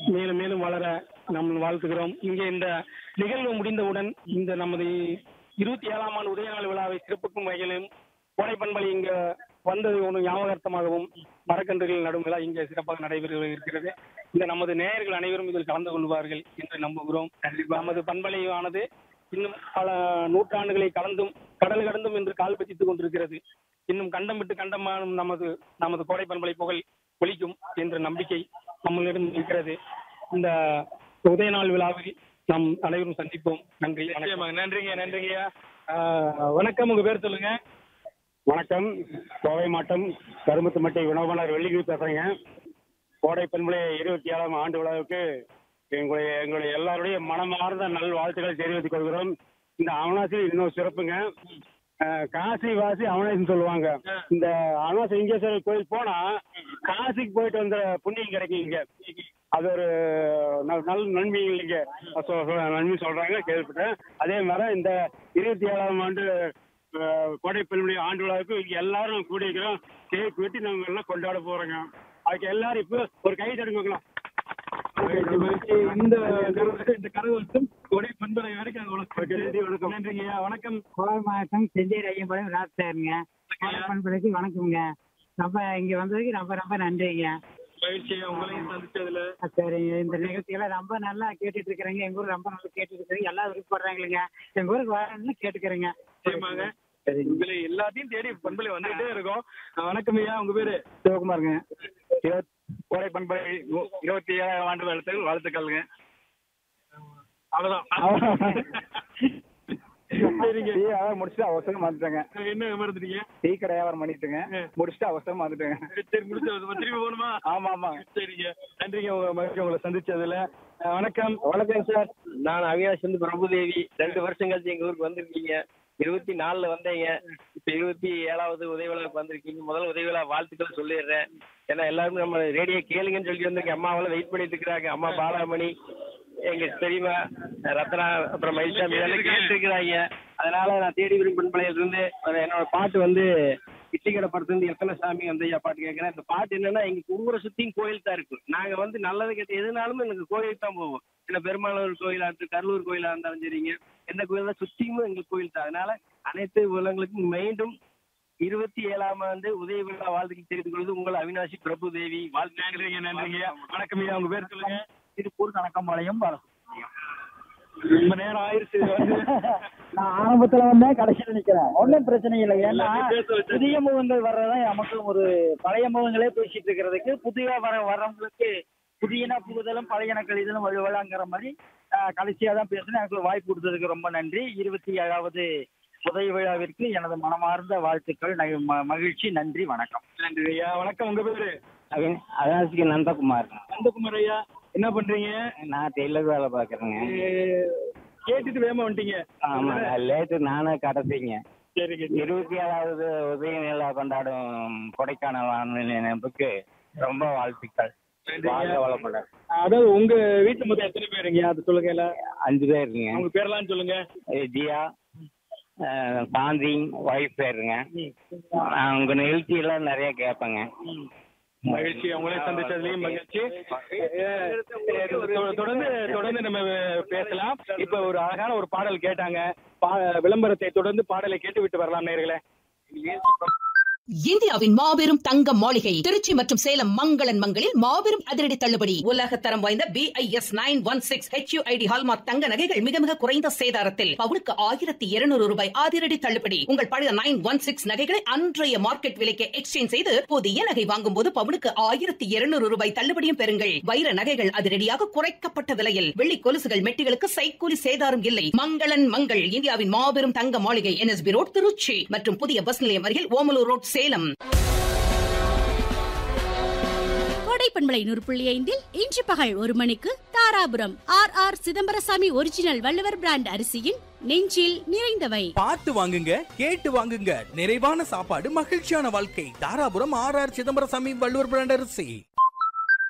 மேலும் மேலும் வளர நம்ம வாழ்த்துகிறோம் இங்கே இந்த நிகழ்வு முடிந்தவுடன் இந்த நமது இருபத்தி ஏழாம் ஆண்டு உதயநாள் விழாவை சிறப்புக்கும் வகையிலும் கோடை பண்பலை இங்க வந்தது ஒன்று ஞாபகார்த்தமாகவும் மரக்கன்றுகள் நடும் விழா இங்கே சிறப்பாக நடைபெற இருக்கிறது இந்த நமது நேயர்கள் அனைவரும் இதில் கலந்து கொள்வார்கள் என்று நம்புகிறோம் நமது பண்பலையானது இன்னும் பல நூற்றாண்டுகளை கலந்தும் கடல் கடந்தும் என்று கால் பதித்துக் கொண்டிருக்கிறது இன்னும் கண்டம் விட்டு கண்டமானும் நமது நமது கோடை பண்பலை புகழ் ஒலிக்கும் என்ற நம்பிக்கை நம்மளிடம் இருக்கிறது இந்த உதயநாள் விழாவில் நாம் அனைவரும் சந்திப்போம் நன்றி வணக்கம் நன்றிங்க நன்றிங்கய்யா ஆஹ், வணக்கம் உங்க பேர் சொல்லுங்க வணக்கம் கோவை மாவட்டம் கரும்புத்துமட்டை வினோபனர் வெள்ளிக்கிரி பேசுறேங்க கோடை பண்புலை இருபத்தி ஏழாம் ஆண்டு விழாவுக்கு எங்களுடைய எங்களுடைய எல்லாருடைய மனமார்ந்த நல் வாழ்த்துக்களை தெரிவித்துக் கொள்கிறோம் இந்த அவனாசி இன்னும் சிறப்புங்க அஹ், காசி வாசி அவனாசின்னு சொல்லுவாங்க இந்த அவனாசி லிங்கேஸ்வரர் கோயில் போனா காசிக்கு போயிட்டு வந்த புண்ணியம் கிடைக்கும் இங்க அது ஒரு நல் நல் நன்மை இல்லைங்க சொ- சொ- நன்மை சொல்றாங்க கேள்விப்பட்டேன் அதே மாதிரி இந்த இருபத்தி ஏழாம் ஆண்டு அஹ், கோடை பெண்ணுடைய ஆண்டு விழாவுக்கு இங்க எல்லாரும் கூடியிருக்கிறோம் கேக் வெட்டி நாங்க எல்லாம் கொண்டாட போறோங்க அதுக்கு எல்லாரும் இப்போ ஒரு கை தடுங்களா இந்த இந்த கரகோஷம் கோடை பண்பலை வரைக்கும் அங்க Okay, நன்றி, வணக்கம். நன்றிங்கய்யா வணக்கம் கோவை மாவட்டம் செஞ்சேரி ஐயம்பாளையம் ராஜ்சாருங்க பண்பலைக்கு வணக்கம்ங்க ரொம்ப இங்க வந்ததுக்கு ரொம்ப ரொம்ப நன்றிங்க மகிழ்ச்சி உங்களையும் சந்திச்சதுல சரிங்க இந்த நிகழ்ச்சிகளை ரொம்ப நல்லா கேட்டுட்டு இருக்கிறேங்க எங்க ஊர் ரொம்ப நல்லா கேட்டுட்டு இருக்கிறீங்க எல்லாம் விருப்பப்படுறாங்களுங்க எங்க ஊருக்கு வரணும்னு கேட்டுக்கிறேங்க நிச்சயமாக உங்களை எல்லாத்தையும் தேடி பண்பலை வந்துகிட்டே இருக்கோம் அஹ் வணக்கம் ஐயா உங்க பேரு சிவகுமாருங்க இருபத்- கோடை பண்பலை நூ- இருபத்தி ஏழாம் ஆண்டு வாழ்த்துக்கள் வாழ்த்துக்கள்ங்க அவ்வளவுதான் சரிங்க டீ வியாபாரம் முடிச்சுட்டு அவசரம் வந்துட்டேங்க என்ன மறந்துட்டீங்க டீ கடை வியாபாரம் பண்ணிட்டுங்க முடிச்சுட்டு அவசரம் வந்துட்டேங்க சரி முடிச்சு திரும்பி போகணுமா ஆமா ஆமா சரிங்க நன்றிங்க உங்க மகிழ்ச்சி உங்களை சந்திச்சதுல அஹ் வணக்கம் வணக்கம் சார் நான் அவினாஷ் வந்து பிரபுதேவி ரெண்டு வருஷம் கழிச்சு எங்க ஊருக்கு வந்திருக்கீங்க இருபத்தி நாலுல வந்தீங்க இப்ப இருபத்தி ஏழாவது உதவி விழாவுக்கு வந்திருக்கீங்க முதல் உதவி விழா வாழ்த்துக்கள் சொல்லிடுறேன் ஏன்னா எல்லாருமே நம்ம ரேடியோ கேளுங்கன்னு சொல்லி வந்திருக்கேன் அம்மாவெல்லாம் வெயிட் பண்ணிட்டு இருக்கிறாங்க அம்மா பாலாமணி எங்க பெரியமா ரத்னா அப்புறம் மயில்சாமி இதெல்லாம் கேட்டு இருக்கிறாங்க அதனால நான் தேடி விரும் பண்பலையில இருந்து ஒரு என்னோட பாட்டு வந்து இட்லி கடை படத்துல இருந்து எத்தனை சாமி வந்து ஐயா பாட்டு கேட்கறேன் இந்த பாட்டு என்னன்னா எங்க ஊரை சுத்தியும் கோயில் தான் இருக்கு நாங்க வந்து நல்லது கெட்ட எதுனாலும் எங்களுக்கு கோயிலுக்கு தான் போவோம் இல்ல பெருமாளூர் கோயிலா இருக்கு கரூர் கோயிலா இருந்தாலும் சரிங்க எந்த கோயில் தான் சுத்தியும் எங்களுக்கு கோயில் தான் அதனால அனைத்து உலகங்களுக்கும் மீண்டும் இருபத்தி ஏழாம் ஆண்டு உதய விழா வாழ்த்துக்கள் தெரிவித்துக் கொள்வது உங்கள் அவினாசி பிரபு தேவி வாழ்த்து நன்றிங்க நன்றிங்க வணக்கம் ஐயா உங்க பேர் சொல்லுங்க திருப்பூர் கணக்கம்பாளையம் ரொம்ப நேரம் ஆயிருச்சு இது வந்து. நான் ஆரம்பத்துல வந்தேன் கடைசியில நிக்கிறேன் ஒன்றும் பிரச்சனை இல்லை ஏன்னா எல்லாத்தையும் பேச வச்சு. புதிய முகங்கள் வர்றதான் நமக்கு ஒரு பழைய முகங்களே பேசிட்டு இருக்கிறதுக்கு புதிய வர வர்றவங்களுக்கு புதியன புகுதலும் பழையன கழிதலும் வலுவலாங்கிற மாதிரி ஆஹ், கடைசியா தான் பேசுனேன் எனக்கு வாய்ப்பு கொடுத்ததுக்கு ரொம்ப நன்றி இருபத்தி ஏழாவது உதய விழாவிற்கு எனது மனமார்ந்த வாழ்த்துக்கள் ந- ம- மகிழ்ச்சி நன்றி வணக்கம் நன்றி ஐயா வணக்கம் உங்க பேரு அதாசிக்கு நந்தகுமார் நந்தகுமார் ஐயா என்ன பண்றீங்க நான் டெய்லர் வேலை பார்க்குறேங்க அஹ் கேட்டுட்டு வேகமா வந்துட்டீங்க ஆமா லேட்டு நானும் கடைசிங்க சரிங்க இருபத்தி ஏழாவது உதய நிலா கொண்டாடும் கொடைக்கானல் வானொலி நினைப்புக்கு ரொம்ப வாழ்த்துக்கள் வாழ்க வளமுடன் அதாவது உங்க வீட்டு மொத்தம் எத்தனை பேருங்க அது சொல்லுங்க இல்ல அஞ்சு பேருங்க உங்க பேர்லாம் சொல்லுங்க அஹ் ஜியா அஹ் சாந்தி ஒய்ஃப் பேருங்க நான் உங்க நிகழ்ச்சியெல்லாம் நிறைய கேட்பேங்க மகிழ்ச்சி உங்களே சந்திச்சதுலயும் மகிழ்ச்சி அஹ் தொ- தொடர்ந்து தொடர்ந்து நம்ம பேசலாம் இப்ப ஒரு அழகான ஒரு பாடல் கேட்டாங்க பா- விளம்பரத்தை தொடர்ந்து பாடலை கேட்டு விட்டு வரலாம் நேர்களே இந்தியாவின் மாபெரும் தங்க மாளிகை திருச்சி மற்றும் சேலம் மங்களன் மங்களில் மாபெரும் அதிரடி தள்ளுபடி உலக தரம் வாய்ந்த BIS nine one six HUID hallmark தங்க நகைகள் மிக மிக குறைந்த சேதாரத்தில் பவுனுக்கு ஆயிரத்தி இருநூறு ரூபாய் அதிரடி தள்ளுபடி உங்கள் பழைய நைன் ஒன் சிக்ஸ் நகைகளை அன்றைய மார்க்கெட் விலைக்கு எக்ஸ்சேஞ்ச் செய்து புதிய நகை வாங்கும் போது பவுனுக்கு ஆயிரத்தி இருநூறு ரூபாய் தள்ளுபடியும் பெறுங்கள் வைர நகைகள் அதிரடியாக குறைக்கப்பட்ட விலையில் வெள்ளி கொலுசுகள் மெட்டிகளுக்கு சைக்கூலி சேதாரம் இல்லை மங்களன் மங்கள் இந்தியாவின் மாபெரும் தங்க மாளிகை என்எஸ்பி ரோட் திருச்சி மற்றும் புதிய பஸ் நிலையம் அருகில் ஓமலூர் ரோட் சேலம் கோடை பண்பலை நூறு புள்ளி ஐந்தில் இன்று பகல் ஒரு மணிக்கு Dharapuram R R Chidambarasamy original Valluvar brand அரிசியின் நெஞ்சில் நிறைந்தவை பார்த்து வாங்குங்க கேட்டு வாங்குங்க நிறைவான சாப்பாடு மகிழ்ச்சியான வாழ்க்கை Dharapuram R R Chidambarasamy Valluvar brand அரிசி